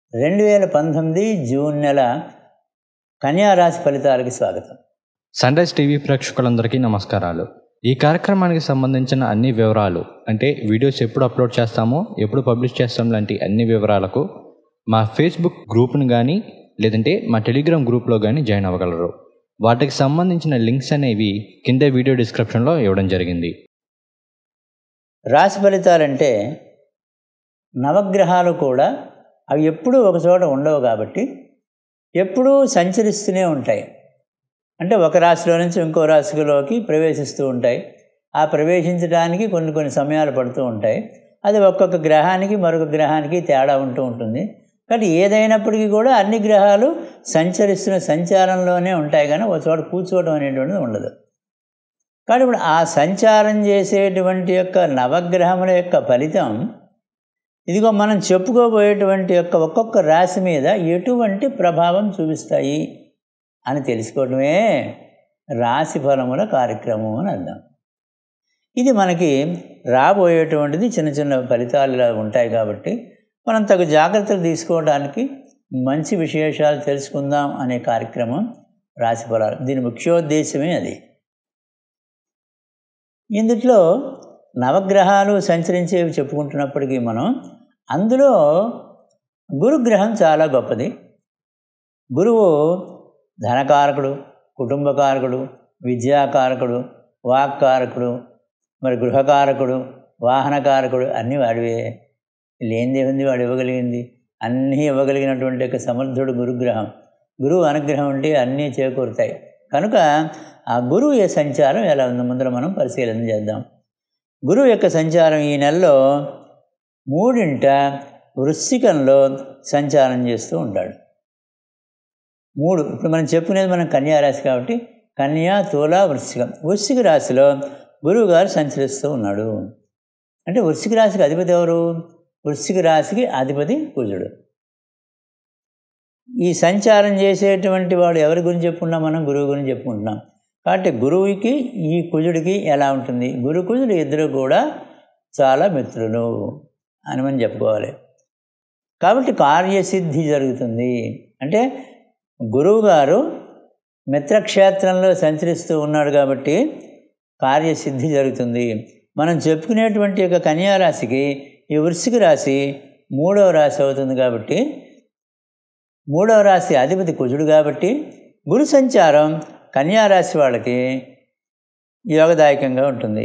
రెండు వేల పంతొమ్మిది జూన్ నెల కన్యారాశి ఫలితాలకి స్వాగతం సన్ రైజ్ టీవీ ప్రేక్షకులందరికీ నమస్కారాలు ఈ కార్యక్రమానికి సంబంధించిన అన్ని వివరాలు అంటే వీడియోస్ ఎప్పుడు అప్లోడ్ చేస్తామో ఎప్పుడు పబ్లిష్ చేస్తాం లాంటి అన్ని వివరాలకు మా ఫేస్బుక్ గ్రూప్ని కానీ లేదంటే మా టెలిగ్రామ్ గ్రూప్లో కానీ జాయిన్ అవ్వగలరు వాటికి సంబంధించిన లింక్స్ అనేవి కింద వీడియో డిస్క్రిప్షన్లో ఇవ్వడం జరిగింది రాశి ఫలితాలంటే నవగ్రహాలు కూడా అవి ఎప్పుడూ ఒక చోట ఉండవు కాబట్టి ఎప్పుడూ సంచరిస్తూనే ఉంటాయి అంటే ఒక రాశిలో నుంచి ఇంకో రాశిలోకి ప్రవేశిస్తూ ఉంటాయి ఆ ప్రవేశించడానికి కొన్ని కొన్ని సమయాలు పడుతూ ఉంటాయి అది ఒక్కొక్క గ్రహానికి మరొక గ్రహానికి తేడా ఉంటూ ఉంటుంది కాబట్టి ఏదైనప్పటికీ కూడా అన్ని గ్రహాలు సంచరిస్తున్న సంచారంలోనే ఉంటాయి కానీ ఒక చోట కూర్చోవడం అనేటువంటిది ఉండదు కాబట్టి ఇప్పుడు ఆ సంచారం చేసేటువంటి యొక్క నవగ్రహముల యొక్క ఫలితం ఇదిగో మనం చెప్పుకోబోయేటువంటి యొక్క ఒక్కొక్క రాశి మీద ఎటువంటి ప్రభావం చూపిస్తాయి అని తెలుసుకోవడమే రాశి ఫలముల కార్యక్రమం అని అర్థం ఇది మనకి రాబోయేటువంటిది చిన్న చిన్న ఫలితాలు ఇలా ఉంటాయి కాబట్టి మనం తగు జాగ్రత్తలు తీసుకోవడానికి మంచి విశేషాలు తెలుసుకుందాం అనే కార్యక్రమం రాశి ఫలాలు దీని ముఖ్యోద్దేశమే అది ఇందుట్లో నవగ్రహాలు సంచరించేవి చెప్పుకుంటున్నప్పటికీ మనం అందులో గురుగ్రహం చాలా గొప్పది గురువు ధనకారకుడు కుటుంబకారకుడు విద్యాకారకుడు వాక్కారకుడు మరి గృహకారకుడు వాహనకారకుడు అన్నీ వాడివే లేనిదే ఉంది వాడు ఇవ్వగలిగింది అన్నీ ఇవ్వగలిగినటువంటి యొక్క సమర్థుడు గురుగ్రహం గురువు అనుగ్రహం ఉంటే అన్నీ చేకూరుతాయి కనుక ఆ గురువు యొక్క సంచారం ఎలా ఉందో ముందర మనం పరిశీలన చేద్దాం గురువు యొక్క సంచారం ఈ నెలలో మూడింట వృశ్చికంలో సంచారం చేస్తూ ఉంటాడు మూడు ఇప్పుడు మనం చెప్పుకునేది మనం కన్యారాశి కాబట్టి కన్యా తుల వృశ్చికం వృశ్చిక రాశిలో గురువు గారు సంచరిస్తూ ఉన్నాడు అంటే వృశ్చిక రాశికి అధిపతి ఎవరు వృశ్చిక రాశికి అధిపతి కుజుడు ఈ సంచారం చేసేటువంటి వాడు ఎవరి గురించి చెప్పుకున్నాం మనం గురువు గురించి చెప్పుకుంటున్నాం కాబట్టి గురువుకి ఈ కుజుడికి ఎలా ఉంటుంది గురు కుజుడు ఇద్దరు కూడా చాలా మిత్రులు అని మనం చెప్పుకోవాలి కాబట్టి కార్యసిద్ధి జరుగుతుంది అంటే గురువు గారు మిత్రక్షేత్రంలో సంచరిస్తూ ఉన్నాడు కాబట్టి కార్యసిద్ధి జరుగుతుంది మనం చెప్పుకునేటువంటి యొక్క కన్యారాశికి ఈ వృశ్చిక రాశి మూడవ రాశి అవుతుంది కాబట్టి మూడవ రాశి అధిపతి కుజుడు కాబట్టి గురు సంచారం కన్యారాశి వాళ్ళకి యోగదాయకంగా ఉంటుంది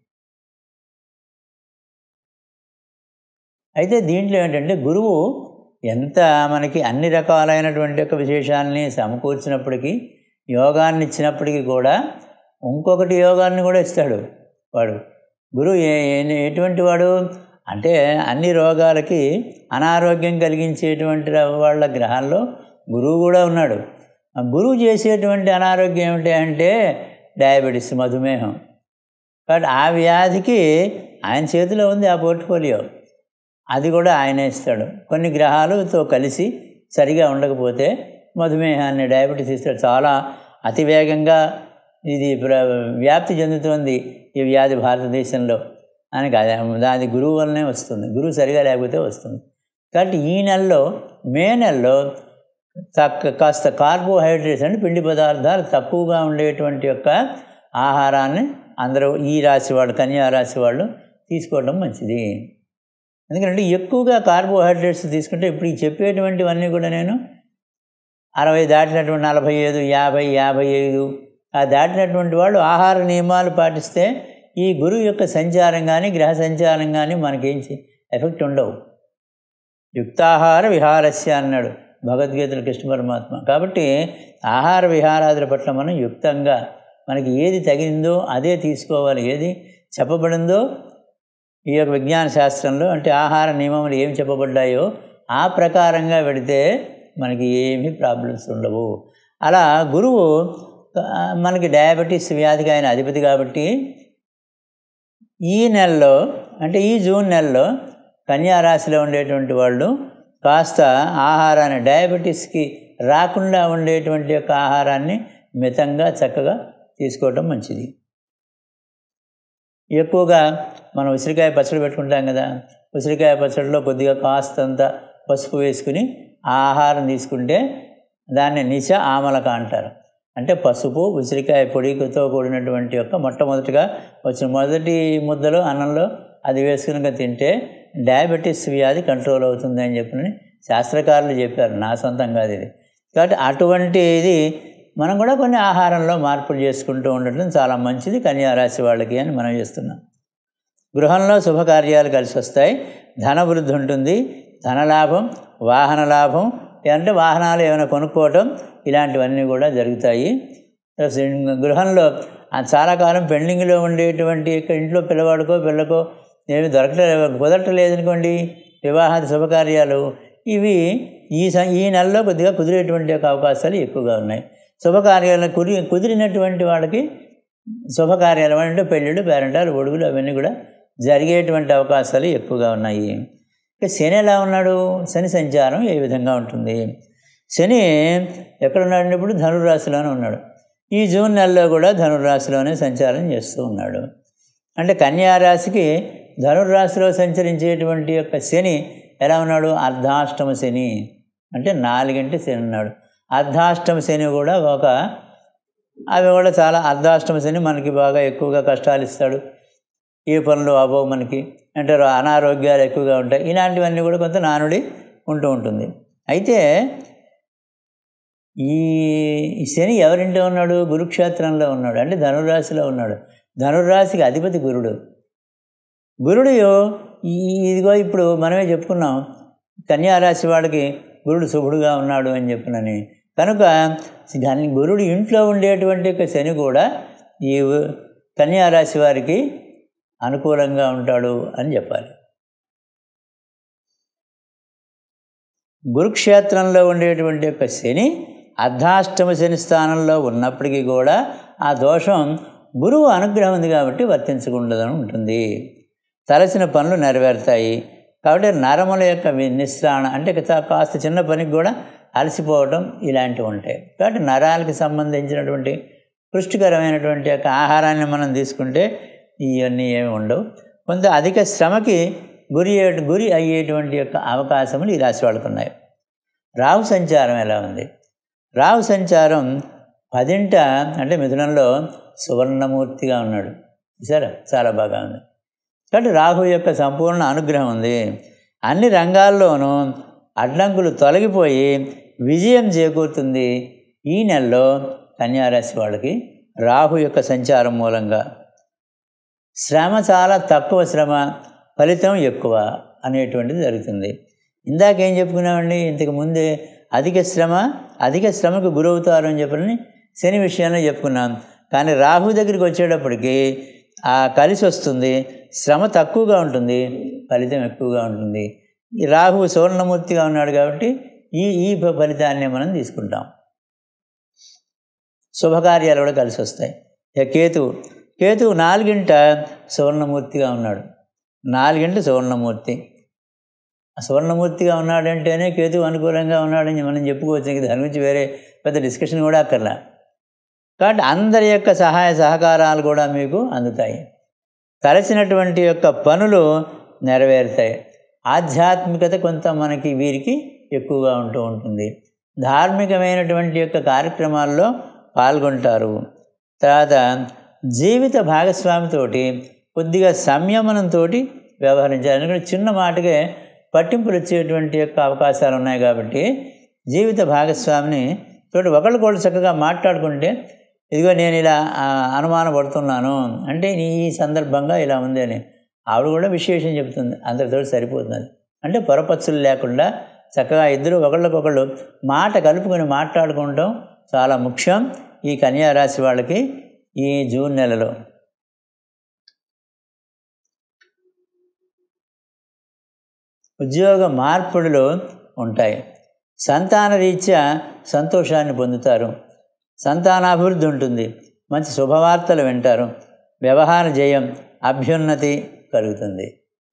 అయితే దీంట్లో ఏంటంటే గురువు ఎంత మనకి అన్ని రకాలైనటువంటి యొక్క విశేషాలని సమకూర్చినప్పటికీ యోగాన్ని ఇచ్చినప్పటికీ కూడా ఇంకొకటి యోగాన్ని కూడా ఇస్తాడు వాడు గురువు ఏ ఎటువంటి వాడు అంటే అన్ని రోగాలకి అనారోగ్యం కలిగించేటువంటి వాళ్ళ గ్రహాల్లో గురువు కూడా ఉన్నాడు ఆ గురువు చేసేటువంటి అనారోగ్యం ఏమిటి అంటే డయాబెటీస్ మధుమేహం కాబట్టి ఆ వ్యాధికి ఆయన చేతిలో ఉంది ఆ పోర్ట్ఫోలియో అది కూడా ఆయనే ఇస్తాడు కొన్ని గ్రహాలతో కలిసి సరిగా ఉండకపోతే మధుమేహాన్ని డయాబెటీస్ ఇస్తాడు చాలా అతివేగంగా ఇది వ్యాప్తి చెందుతోంది ఈ వ్యాధి భారతదేశంలో అని కాదు దాని గురువు వల్లనే వస్తుంది గురువు సరిగా లేకపోతే వస్తుంది కాబట్టి ఈ నెలలో మే నెలలో తక్కువ కాస్త కార్బోహైడ్రేట్స్ అంటే పిండి పదార్థాలు తక్కువగా ఉండేటువంటి యొక్క ఆహారాన్ని అందరూ ఈ రాశి వాళ్ళు కన్యా రాశి వాళ్ళు తీసుకోవడం మంచిది ఎందుకంటే ఎక్కువగా కార్బోహైడ్రేట్స్ తీసుకుంటే ఇప్పుడు ఈ చెప్పేటువంటివన్నీ కూడా నేను అరవై దాటినటువంటి నలభై ఐదు యాభై యాభై ఐదు ఆ దాటినటువంటి వాళ్ళు ఆహార నియమాలు పాటిస్తే ఈ గురువు యొక్క సంచారం కానీ గ్రహ సంచారం కానీ మనకేం ఎఫెక్ట్ ఉండవు యుక్తాహార విహారస్య అన్నాడు భగవద్గీతలు కృష్ణ పరమాత్మ కాబట్టి ఆహార విహారాదుల పట్ల మనం యుక్తంగా మనకి ఏది తగిలిందో అదే తీసుకోవాలి ఏది చెప్పబడిందో ఈ యొక్క విజ్ఞాన శాస్త్రంలో అంటే ఆహార నియమములు ఏం చెప్పబడ్డాయో ఆ ప్రకారంగా పెడితే మనకి ఏమీ ప్రాబ్లమ్స్ ఉండవు అలా గురువు మనకి డయాబెటీస్ వ్యాధికి ఆయన అధిపతి కాబట్టి ఈ నెలలో అంటే ఈ జూన్ నెలలో కన్యారాశిలో ఉండేటువంటి వాళ్ళు కాస్త ఆహారాన్ని డయాబెటీస్కి రాకుండా ఉండేటువంటి యొక్క ఆహారాన్ని మితంగా చక్కగా తీసుకోవటం మంచిది ఎక్కువగా మనం ఉసిరికాయ పచ్చడి పెట్టుకుంటాం కదా ఉసిరికాయ పచ్చడిలో కొద్దిగా కాస్తంత పసుపు వేసుకుని ఆ ఆహారం తీసుకుంటే దాన్ని నిశ ఆమలక అంటారు అంటే పసుపు ఉసిరికాయ పొడితో కూడినటువంటి యొక్క మొట్టమొదటిగా వచ్చిన మొదటి ముద్దలో అన్నంలో అది వేసుకుని తింటే డయాబెటీస్ వ్యాధి కంట్రోల్ అవుతుంది అని చెప్పి శాస్త్రకారులు చెప్పారు నా సొంతం కాదు ఇది కాబట్టి అటువంటి ఇది మనం కూడా కొన్ని ఆహారంలో మార్పులు చేసుకుంటూ ఉండటం చాలా మంచిది కన్యారాశి వాళ్ళకి అని మనం చేస్తున్నాం గృహంలో శుభకార్యాలు కలిసి వస్తాయి ధన వృద్ధి ఉంటుంది ధనలాభం వాహన లాభం అంటే వాహనాలు ఏమైనా కొనుక్కోవటం ఇలాంటివన్నీ కూడా జరుగుతాయి గృహంలో చాలా కాలం పెండింగ్లో ఉండేటువంటి ఇంట్లో పిల్లవాడికో పిల్లకో ఏమి దొరకలేదు కుదరటలేదనుకోండి వివాహాది శుభకార్యాలు ఇవి ఈ స ఈ నెలలో కొద్దిగా కుదిరేటువంటి యొక్క అవకాశాలు ఎక్కువగా ఉన్నాయి శుభకార్యాలు కుదిరి కుదిరినటువంటి వాళ్ళకి శుభకార్యాలు అంటే పెళ్ళిళ్ళు పేరెంటాలు ఒడుగులు అవన్నీ కూడా జరిగేటువంటి అవకాశాలు ఎక్కువగా ఉన్నాయి ఇక శని ఎలా ఉన్నాడు శని సంచారం ఏ విధంగా ఉంటుంది శని ఎక్కడున్నాడు ఇప్పుడు ధనురాశిలోనే ఉన్నాడు ఈ జూన్ నెలలో కూడా ధనుర్రాశిలోనే సంచారం చేస్తూ ఉన్నాడు అంటే కన్యారాశికి ధనుర్రాశిలో సంచరించేటువంటి యొక్క శని ఎలా ఉన్నాడు అర్ధాష్టమ శని అంటే నాలుగింటి శని ఉన్నాడు అర్ధాష్టమ శని కూడా ఒక అవి కూడా చాలా అర్ధాష్టమ శని మనకి బాగా ఎక్కువగా కష్టాలు ఇస్తాడు ఏ పనులు అవ్వవు మనకి అంటే అనారోగ్యాలు ఎక్కువగా ఉంటాయి ఇలాంటివన్నీ కూడా కొంత నానుడి ఉంటూ ఉంటుంది అయితే ఈ శని ఎవరింట్లో ఉన్నాడు గురుక్షేత్రంలో ఉన్నాడు అంటే ధనురాశిలో ఉన్నాడు ధనురాశికి అధిపతి గురుడు గురుడు ఈ ఇదిగో ఇప్పుడు మనమే చెప్పుకున్నాం కన్యారాశి వాడికి గురుడు శుభుడుగా ఉన్నాడు అని చెప్పినని కనుక దాని గురుడు ఇంట్లో ఉండేటువంటి యొక్క శని కూడా ఈ కన్యారాశి వారికి అనుకూలంగా ఉంటాడు అని చెప్పాలి గురుక్షేత్రంలో ఉండేటువంటి యొక్క శని అర్ధాష్టమ శని స్థానంలో ఉన్నప్పటికీ కూడా ఆ దోషం గురువు అనుగ్రహం ఉంది కాబట్టి వర్తించకుండదని ఉంటుంది తలసిన పనులు నెరవేరుతాయి కాబట్టి నరముల యొక్క నిస్రాణ అంటే కాస్త చిన్న పనికి కూడా అలసిపోవటం ఇలాంటివి ఉంటాయి కాబట్టి నరాలకి సంబంధించినటువంటి పుష్టికరమైనటువంటి యొక్క ఆహారాన్ని మనం తీసుకుంటే ఇవన్నీ ఏమి ఉండవు కొంత అధిక శ్రమకి గురి గురి అయ్యేటువంటి యొక్క అవకాశములు ఈ రాశి వాళ్ళకు ఉన్నాయి రాహు సంచారం ఎలా ఉంది రాహు సంచారం పదింట అంటే మిథునంలో సువర్ణమూర్తిగా ఉన్నాడు సరే చాలా బాగా ఉంది కాబట్టి రాహు యొక్క సంపూర్ణ అనుగ్రహం ఉంది అన్ని రంగాల్లోనూ అడ్డంకులు తొలగిపోయి విజయం చేకూరుతుంది ఈ నెలలో కన్యారాశి వాళ్ళకి రాహు యొక్క సంచారం మూలంగా శ్రమ చాలా తక్కువ శ్రమ ఫలితం ఎక్కువ అనేటువంటిది జరుగుతుంది ఇందాకేం చెప్పుకున్నామండి ఇంతకు ముందే అధిక శ్రమ అధిక శ్రమకు గురవుతారు అని చెప్పని శని విషయంలో చెప్పుకున్నాం కానీ రాహు దగ్గరికి వచ్చేటప్పటికి ఆ కలిసి వస్తుంది శ్రమ తక్కువగా ఉంటుంది ఫలితం ఎక్కువగా ఉంటుంది ఈ రాహు సువర్ణమూర్తిగా ఉన్నాడు కాబట్టి ఈ ఈ ఫలితాన్ని మనం తీసుకుంటాం శుభకార్యాలు కూడా కలిసి వస్తాయి ఇక కేతువు కేతువు నాలుగింట సువర్ణమూర్తిగా ఉన్నాడు నాలుగింట సువర్ణమూర్తి సువర్ణమూర్తిగా ఉన్నాడంటేనే కేతువు అనుకూలంగా ఉన్నాడని మనం చెప్పుకోవచ్చు ఇంక దాని గురించి వేరే పెద్ద డిస్కషన్ కూడా అక్కర్లా కాబట్టి అందరి యొక్క సహాయ సహకారాలు కూడా మీకు అందుతాయి తలసినటువంటి యొక్క పనులు నెరవేరుతాయి ఆధ్యాత్మికత కొంత మనకి వీరికి ఎక్కువగా ఉంటూ ఉంటుంది ధార్మికమైనటువంటి యొక్క కార్యక్రమాల్లో పాల్గొంటారు తర్వాత జీవిత భాగస్వామితోటి కొద్దిగా సంయమనంతో వ్యవహరించాలి ఎందుకంటే చిన్న మాటకే పట్టింపులు వచ్చేటువంటి యొక్క అవకాశాలు ఉన్నాయి కాబట్టి జీవిత భాగస్వామిని తోటి ఒకళ్ళకొకళ్ళు చక్కగా మాట్లాడుకుంటే ఇదిగో నేను ఇలా అనుమానపడుతున్నాను అంటే ఈ సందర్భంగా ఇలా ఉంది అని ఆవిడ కూడా విశేషం చెప్తుంది అందరితో సరిపోతుంది అంటే పొరపచ్చులు లేకుండా చక్కగా ఇద్దరు ఒకళ్ళకొకళ్ళు మాట కలుపుకొని మాట్లాడుకుంటాం చాలా ముఖ్యం ఈ కన్యారాశి వాళ్ళకి ఈ జూన్ నెలలో ఉద్యోగ మార్పుడులు ఉంటాయి సంతాన రీత్యా సంతోషాన్ని పొందుతారు సంతానాభివృద్ధి ఉంటుంది మంచి శుభవార్తలు వింటారు వ్యవహార జయం అభ్యున్నతి కలుగుతుంది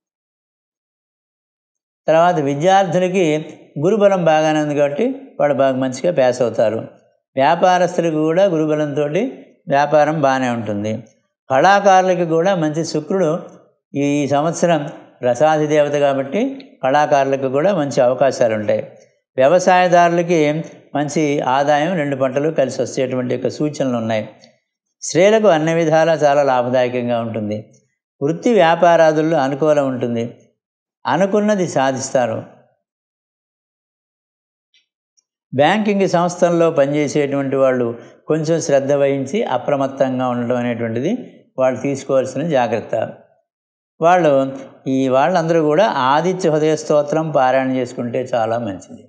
తర్వాత విద్యార్థులకి గురుబలం బాగానే ఉంది కాబట్టి వాళ్ళు బాగా మంచిగా పాస్ అవుతారు వ్యాపారస్తులకు కూడా గురుబలంతో వ్యాపారం బాగానే ఉంటుంది కళాకారులకి కూడా మంచి శుక్రుడు ఈ సంవత్సరం రసాది దేవత కాబట్టి కళాకారులకు కూడా మంచి అవకాశాలు ఉంటాయి వ్యవసాయదారులకి మంచి ఆదాయం రెండు పంటలు కలిసి వచ్చేటువంటి యొక్క సూచనలు ఉన్నాయి స్త్రీలకు అన్ని విధాలా చాలా లాభదాయకంగా ఉంటుంది వృత్తి వ్యాపారాదుల్లో అనుకూలం ఉంటుంది అనుకున్నది సాధిస్తారు బ్యాంకింగ్ సంస్థల్లో పనిచేసేటువంటి వాళ్ళు కొంచెం శ్రద్ధ వహించి అప్రమత్తంగా ఉండడం అనేటువంటిది వాళ్ళు తీసుకోవాల్సిన జాగ్రత్త వాళ్ళు ఈ వాళ్ళందరూ కూడా ఆదిత్య హృదయ స్తోత్రం పారాయణ చేసుకుంటే చాలా మంచిది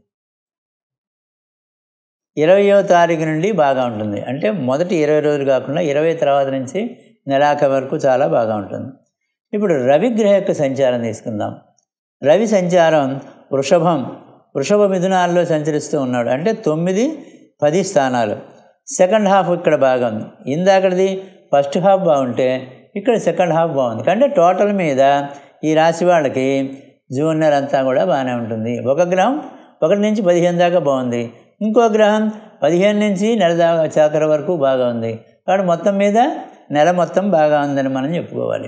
ఇరవయో తారీఖు నుండి బాగా ఉంటుంది అంటే మొదటి ఇరవై రోజులు కాకుండా ఇరవై తర్వాత నుంచి నెలాఖ వరకు చాలా బాగా ఉంటుంది ఇప్పుడు రవిగ్రహ యొక్క సంచారం తీసుకుందాం రవి సంచారం వృషభం వృషభ మిథునాల్లో సంచరిస్తూ ఉన్నాడు అంటే తొమ్మిది పది స్థానాలు సెకండ్ హాఫ్ ఇక్కడ బాగా ఉంది ఇందాకటిది ఫస్ట్ హాఫ్ బాగుంటే ఇక్కడ సెకండ్ హాఫ్ బాగుంది అంటే టోటల్ మీద ఈ రాశి వాళ్ళకి జూన్ నెల అంతా కూడా బాగానే ఉంటుంది ఒక గ్రహం ఒకటి నుంచి పదిహేను దాకా బాగుంది ఇంకో గ్రహం పదిహేను నుంచి నెల దాకా చాకర వరకు బాగా ఉంది కాబట్టి మొత్తం మీద నెల మొత్తం బాగా ఉందని మనం చెప్పుకోవాలి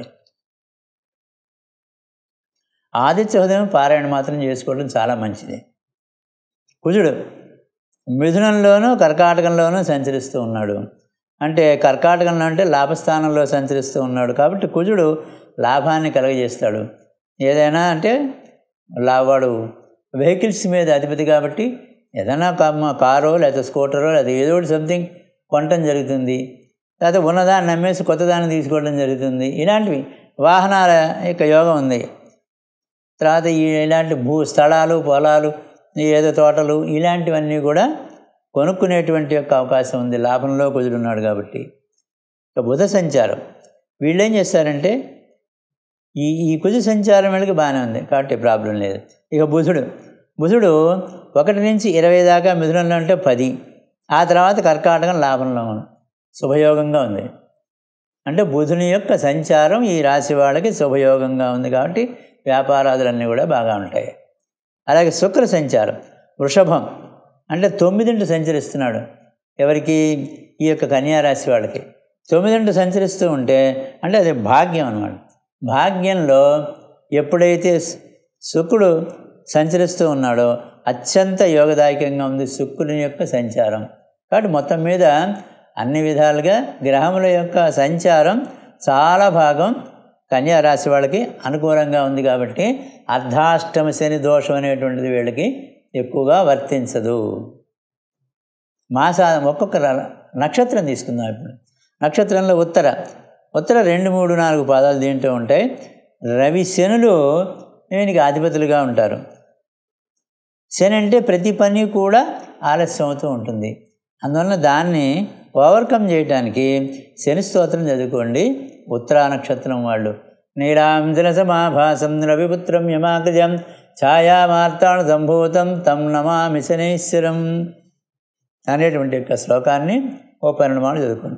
ఆదిత్య హృదయం పారాయణ మాత్రం చేసుకోవడం చాలా మంచిది కుజుడు మిథునంలోనూ కర్కాటకంలోనూ సంచరిస్తూ ఉన్నాడు అంటే కర్కాటకంలో అంటే లాభస్థానంలో సంచరిస్తూ ఉన్నాడు కాబట్టి కుజుడు లాభాన్ని కలగజేస్తాడు ఏదైనా అంటే లావాడు వెహికల్స్ మీద అధిపతి కాబట్టి ఏదైనా కారో లేకపోతే స్కూటరో లేదా ఏదో ఒకటి సంథింగ్ కొనటం జరుగుతుంది లేకపోతే ఉన్నదాన్ని నమ్మేసి కొత్తదాన్ని తీసుకోవడం జరుగుతుంది ఇలాంటివి వాహనాల యొక్క యోగం ఉంది తర్వాత ఈ ఇలాంటి భూ స్థలాలు పొలాలు ఏదో తోటలు ఇలాంటివన్నీ కూడా కొనుక్కునేటువంటి యొక్క అవకాశం ఉంది లాభంలో కుదురున్నాడు కాబట్టి ఇక బుధ సంచారం వీళ్ళు ఏం చేస్తారంటే ఈ ఈ కుజ సంచారం వీళ్ళకి బాగానే ఉంది కాబట్టి ప్రాబ్లం లేదు ఇక బుధుడు బుధుడు ఒకటి నుంచి ఇరవై దాకా మిథునంలో అంటే పది ఆ తర్వాత కర్కాటకం లాభంలో ఉంది శుభయోగంగా ఉంది అంటే బుధుని యొక్క సంచారం ఈ రాశి వాళ్ళకి శుభయోగంగా ఉంది కాబట్టి వ్యాపారాదులన్నీ కూడా బాగా ఉంటాయి అలాగే శుక్ర సంచారం వృషభం అంటే తొమ్మిదింటి సంచరిస్తున్నాడు ఎవరికి ఈ యొక్క కన్యారాశి వాళ్ళకి తొమ్మిదింటి సంచరిస్తూ ఉంటే అంటే అది భాగ్యం అన్నమాట భాగ్యంలో ఎప్పుడైతే శుక్రుడు సంచరిస్తూ ఉన్నాడో అత్యంత యోగదాయకంగా ఉంది శుక్రుని యొక్క సంచారం కాబట్టి మొత్తం మీద అన్ని విధాలుగా గ్రహముల యొక్క సంచారం చాలా భాగం కన్యా రాశి వాళ్ళకి అనుకూలంగా ఉంది కాబట్టి అర్ధాష్టమ శని దోషం అనేటువంటిది వీళ్ళకి ఎక్కువగా వర్తించదు మాస ఒక్కొక్క నక్షత్రం తీసుకుందాం ఇప్పుడు నక్షత్రంలో ఉత్తర ఉత్తర రెండు మూడు నాలుగు పాదాలు దీంట్లో ఉంటాయి రవి శనులు దీనికి అధిపతులుగా ఉంటారు శని అంటే ప్రతి పని కూడా ఆలస్యం అవుతూ ఉంటుంది అందువలన దాన్ని ఓవర్కమ్ చేయడానికి శని స్తోత్రం చదువుకోండి ఉత్తరా నక్షత్రం వాళ్ళు నీలాంజన సమాభాసం రవిపుత్రం యమాకృజం ఛాయామార్తాణ సంభూతం తం నమామి శనీశ్వరం అనేటువంటి యొక్క శ్లోకాన్ని ఓ పన్నెండు మాటలు చదువుకోండి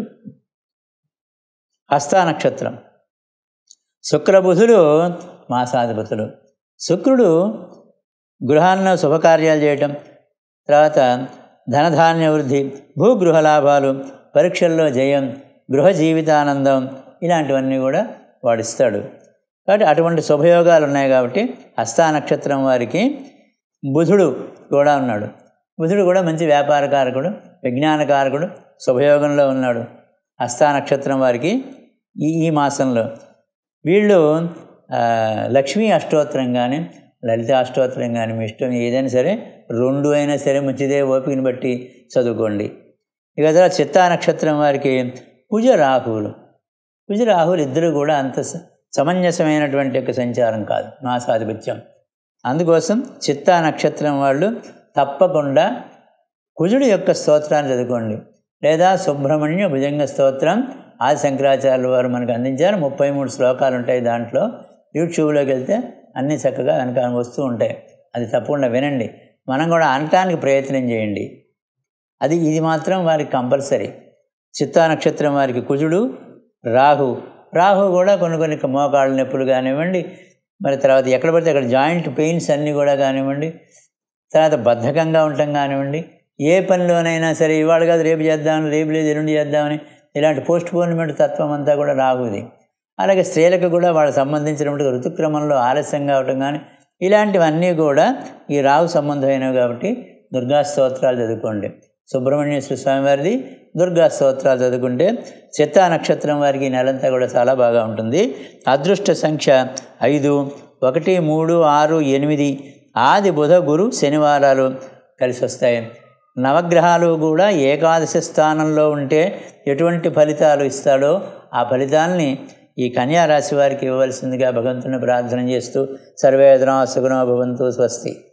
హస్తా నక్షత్రం శుక్రబుధుడు మాసాధిపతులు శుక్రుడు గృహాల్లో శుభకార్యాలు చేయటం తర్వాత ధనధాన్య వృద్ధి భూగృహ లాభాలు పరీక్షల్లో జయం గృహ జీవితానందం ఇలాంటివన్నీ కూడా వాడిస్తాడు కాబట్టి అటువంటి శుభయోగాలు ఉన్నాయి కాబట్టి హస్తా నక్షత్రం వారికి బుధుడు కూడా ఉన్నాడు బుధుడు కూడా మంచి వ్యాపారకారకుడు విజ్ఞానకారకుడు శుభయోగంలో ఉన్నాడు హస్తా నక్షత్రం వారికి ఈ ఈ మాసంలో వీళ్ళు లక్ష్మీ అష్టోత్తరం కానీ లలిత అష్టోత్తరం కానీ మీ ఇష్టం ఏదైనా సరే రెండు అయినా సరే మంచిదే ఓపికని బట్టి చదువుకోండి ఇక తర్వాత చిత్తా నక్షత్రం వారికి కుజ రాహువులు కుజ రాహువులు ఇద్దరు కూడా అంత సమంజసమైనటువంటి యొక్క సంచారం కాదు మాసాధిపత్యం అందుకోసం చిత్తా నక్షత్రం వాళ్ళు తప్పకుండా కుజుడు యొక్క స్తోత్రాన్ని చదువుకోండి లేదా సుబ్రహ్మణ్య భుజంగ స్తోత్రం ఆది శంకరాచార్యుల వారు మనకు అందించారు ముప్పై మూడు శ్లోకాలు ఉంటాయి దాంట్లో యూట్యూబ్లోకి వెళ్తే అన్నీ చక్కగా వెనక వస్తూ ఉంటాయి అది తప్పకుండా వినండి మనం కూడా అనటానికి ప్రయత్నం చేయండి అది ఇది మాత్రం వారికి కంపల్సరీ చిత్తా నక్షత్రం వారికి కుజుడు రాహు రాహు కూడా కొన్ని కొన్ని మోకాళ్ళ నొప్పులు కానివ్వండి మరి తర్వాత ఎక్కడ పడితే అక్కడ జాయింట్ పెయిన్స్ అన్నీ కూడా కానివ్వండి తర్వాత బద్ధకంగా ఉండటం కానివ్వండి ఏ పనిలోనైనా సరే ఇవాళ కాదు రేపు చేద్దామని రేపు లేదు ఎల్లుండి చేద్దామని ఇలాంటి పోస్ట్ పోన్మెంట్ తత్వం అంతా కూడా రాహుది అలాగే స్త్రీలకు కూడా వాళ్ళకి సంబంధించినటువంటి ఋతుక్రమంలో ఆలస్యం కావటం కానీ ఇలాంటివన్నీ కూడా ఈ రావు సంబంధమైనవి కాబట్టి దుర్గా స్తోత్రాలు చదువుకోండి సుబ్రహ్మణ్యేశ్వర స్వామి వారిది దుర్గా స్తోత్రాలు చదువుకుంటే చిత్తా నక్షత్రం వారికి ఈ నెలంతా కూడా చాలా బాగా ఉంటుంది అదృష్ట సంఖ్య ఐదు ఒకటి మూడు ఆరు ఎనిమిది ఆది బుధ గురు శనివారాలు కలిసి వస్తాయి నవగ్రహాలు కూడా ఏకాదశి స్థానంలో ఉంటే ఎటువంటి ఫలితాలు ఇస్తాడో ఆ ఫలితాలని ఈ కన్యా రాశి వారికి ఇవ్వవలసిందిగా భగవంతుని ప్రార్థన చేస్తూ సర్వేదనా సుగుణో భవంతు స్వస్తి